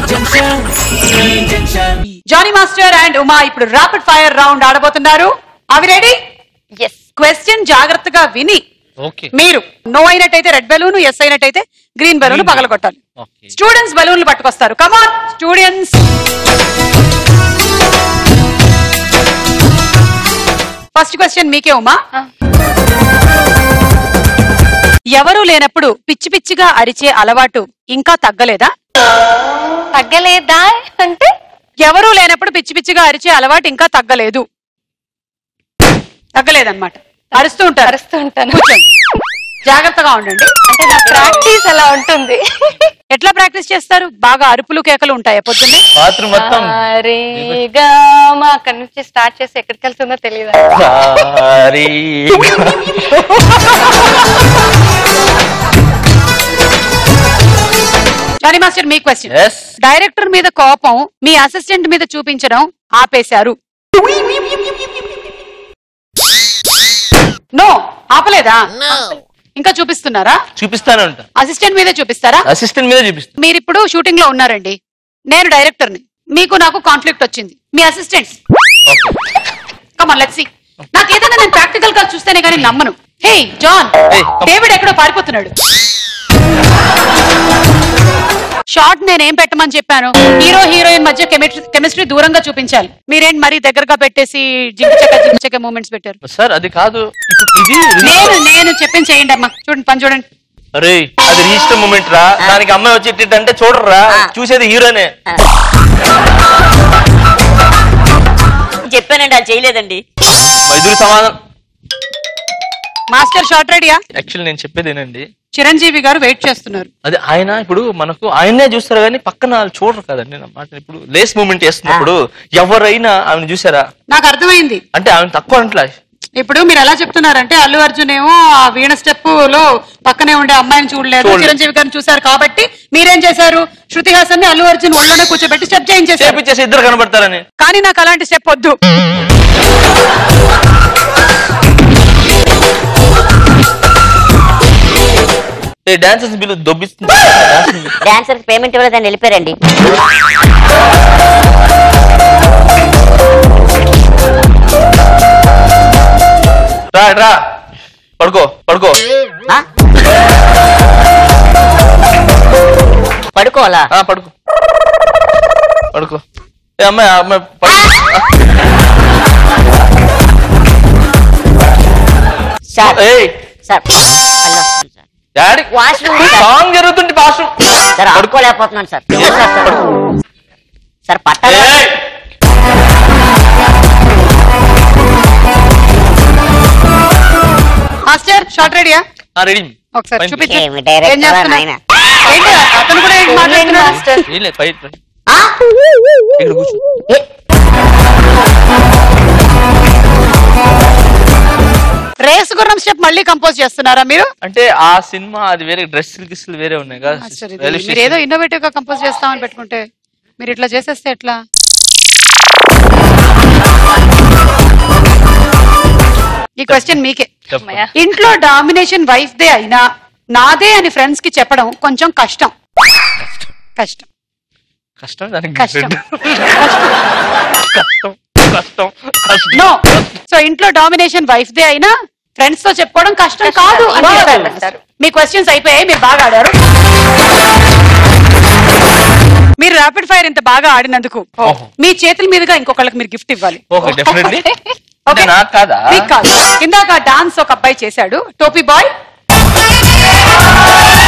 Johnny master and Uma ఇప్పుడు rapid fire round ఆడబోతున్నారు అవి ready yes question జాగ్రత్తగా విని ఓకే మీరు నో అయినట్టయితే రెడ్ బెలూన్ ఎస్ అయినట్టయితే గ్రీన్ బెలూన్ పగలగొట్టాలి ఓకే స్టూడెంట్స్ బెలూన్లు పట్టుకొస్తారు కమాన్ స్టూడెంట్స్ ఫస్ట్ క్వశ్చన్ మీకే ఉమా ఎవరు లేనప్పుడు పిచ్చి పిచ్చిగా అరిచే అలవాటు ఇంకా తగ్గలేదా తగ్గలేదా అంటే ఎవరు లేనప్పుడు పిచ్చి పిచ్చిగా అరిచే అలవాటు ఇంకా తగ్గలేదు తగ్గలేదన్నమాట అరుస్తూ ఉంటారు అరుస్తూ ఉంటాను కూర్చోండి జాగ్రత్తగా ఉండండి అంటే నా ప్రాక్టీస్ అలా ఉంటుంది ఎట్లా ప్రాక్టీస్ చేస్తారు బాగా అరుపులు కేకలు ఉంటాయా పొద్దున్నే బాత్రూమ్ మొత్తం రే గా మా అక్కడి నుంచి స్టార్ట్ చేసి ఎక్కడికి వెళ్తుందో తెలియదు సారీ. జానీ మాస్టర్ మీ క్వశ్చన్ Yes. డైరెక్టర్ మీద కోపం మీ అసిస్టెంట్ మీద చూపించడం ఆపేశారు నో ఆపలేదా ఇంకా చూపిస్తున్నారా చూపిస్తానే ఉంటా అసిస్టెంట్ మీదే చూపిస్తారా అసిస్టెంట్ మీద చూపిస్తా మీరు ఇప్పుడు షూటింగ్ లో ఉన్నారండి నేను డైరెక్టర్ ని మీకు నాకు కాన్ఫ్లిక్ట్ వచ్చింది మీ assistants okay come on let's see నాకు ఏదైనా నేను ప్రాక్టికల్ గా చూస్తేనే కానీ నమ్మను hey John Hey, come. David ఎక్కడో పారిపోతున్నాడు షార్ట్ నేనేం పెట్టమని చెప్పాను హీరో హీరోయిన్ మధ్య కెమిస్ట్రీ కెమిస్ట్రీ దూరంగా చూపించాలి మీరేంటి మరీ దగ్గరగా పెట్టేసి జించక జించక మూమెంట్స్ పెట్టారు సార్ అది కాదు ఇప్పుడు ఇది నేను నేను చెప్పింది చేయండి అమ్మా చూడండి పని చూడండి అరే అది రిజిస్టర్ మూమెంట్ రా దానికి అమ్మాయి వచ్చి ఇట్టిట్ అంటే చూడరా చూసేది హీరోనే చెప్పానండి అది చేయలేదండి ఎదురు సమాధానం మాస్టర్ షార్ట్ రెడీయా యాక్చువల్లీ నేను చెప్పేదేనండి చిరంజీవి గారు వెయిట్ చేస్తున్నారు అది ఆయన ఇప్పుడు మనకు ఆయన్నే చూస్తారు కానీ పక్కన వాళ్ళు చూడరు కదండి నా మాట ఇప్పుడు లేస్ మూమెంట్ చేస్తున్నప్పుడు ఎవరైనా ఆమెను చూసారా నాకు అర్థమైంది అంటే ఆమె తక్కువ అంటలా ఇప్పుడు మీరు ఎలా చెప్తున్నారంటే అల్లు అర్జున్ ఏమో ఆ వీణ స్టెప్ లో పక్కనే ఉండే అమ్మాయిని చూడలేదు చూడలేదు. చిరంజీవి గారిని చూశారు కాబట్టి మీరేం చేశారు శృతి హాసన్ ని అల్లు అర్జున్ ఒళ్ళోనే కూర్చోబెట్టి స్టెప్ చేయించేశారు చేపించేసి ఇద్దరు కనబడతారని కానీ నాకు అలాంటి స్టెప్ వద్దు డాన్సర్స్ బిల్లు దొబ్బిస్తుంది డాన్సర్ పేమెంట్ ఇవ్వలేదని వెళ్ళిపోయారండి రా రా పడుకో పడుకో ఆ? పడుకోవాలా ఆ, పడుకో పడుకో ఏ అమ్మాయి ఆ అమ్మాయి పడుకో సార్ ఏయ్ sir hello sir daddy washroom sir. Song జరుగుతుంది బాత్రూమ్ సార్ ఆడుకోలేకపోతున్నాను sir please sir sir sir పట్టాలి ఏయ్ మాస్టర్ షార్ట్ రెడీయా ఆ, రెడీ ఒకసారి పైన చూపించండి ఏమి డైరెక్టర్ ఏం చేస్తున్నా? నాయనా? ఏంటి అతను కూడా ఏంటి మాట్లాడుతున్నాడు? మాస్టర్ ఏం లేదు పై పై. ఆ? ఇక్కడ కూర్చో ఏ, రేస్ గుర్రం స్టెప్ మళ్ళీ కంపోజ్ చేస్తున్నారా మీరు అంటే ఆ సినిమా అది వేరే డ్రెస్ గిస్సులు వేరే ఉన్నాయి కదా మాస్టర్ ఇది Realistic. మీరు ఏదో ఇన్నోవేటివ్ గా కంపోజ్ చేస్తామని పెట్టుకుంటే మీరు ఇట్లా చేసేస్తే ఎట్లా ఈ క్వశ్చన్ మీకే చెప్పు. అమ్మయ్య. ఇంట్లో డామినేషన్ వైఫ్ దే అయినా నాదే అని ఫ్రెండ్స్ కి చెప్పడం కొంచెం కష్టం కష్టం కష్టం దానికి కష్టం. కష్టం కష్టం కష్టం నో సో ఇంట్లో డామినేషన్ వైఫ్ దే అయినా ఫ్రెండ్స్ తో చెప్పుకోవడం కష్టం కష్టం. కాదు అని బాగా చెప్పారు. అంటారు. మీ క్వశ్చన్స్ అయిపోయాయి మీరు బాగా ఆడారు మీరు ర్యాపిడ్ ఫైర్ ఇంత బాగా ఆడినందుకు ఓహో. మీ చేతుల మీదుగా ఇంకొకళ్ళకి మీరు గిఫ్ట్ ఇవ్వాలి ఓకే డెఫినెట్లీ ఓకే నాకు కాదా మీకు కాదు ఇందాక డాన్స్ ఒక అబ్బాయి చేశాడు టోపీ బాయ్